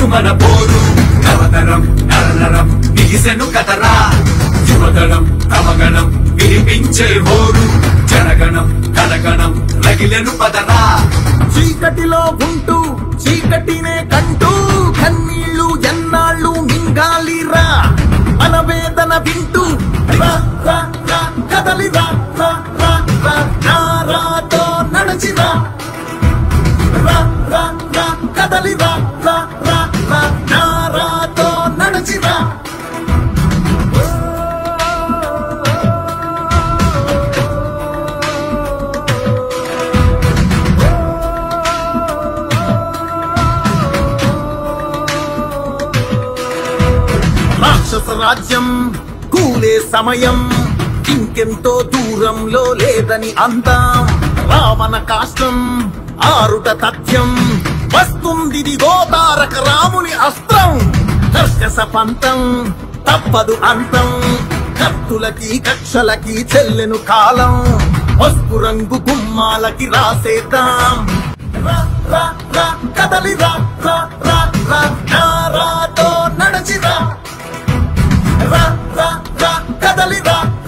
మన పోరు నవతరం నరనరం బిగిసెను కథరా యువతరం తమగణం వినిపించే హోరు జనగణం కనగణం రగిలెను పదరా చీకటిలో ఉంటూ చీకటినే కంటూ కన్నీళ్లు ఎన్నాళ్ళు మింగాలిరా మన వేదన వింటూ రా, రా, రా, కదలిరా రా, రా, రా, నారాతో నడచిరా రా, రా, రా, కదలిరా రా, రా, రా, నారాతో నడచిరా రాక్షస రాజ్యం కూలే సమయం ఇంకెంతో దూరంలో లేదని అందాం రావణ కాష్టం ఆరుట తథ్యం వస్తుంది తారక రాముని అస్త్రం కర్కస పంతం తప్పదు అంతం కత్తులకి కక్షలకి చెల్లెను కాలం పసుపు రంగు గుమ్మాలకి రాసేద్దాం రా, రా, రా, కదలిరా రా, రా, రా, నారాతో నడచిరా రా, రా, రా, కదలిరా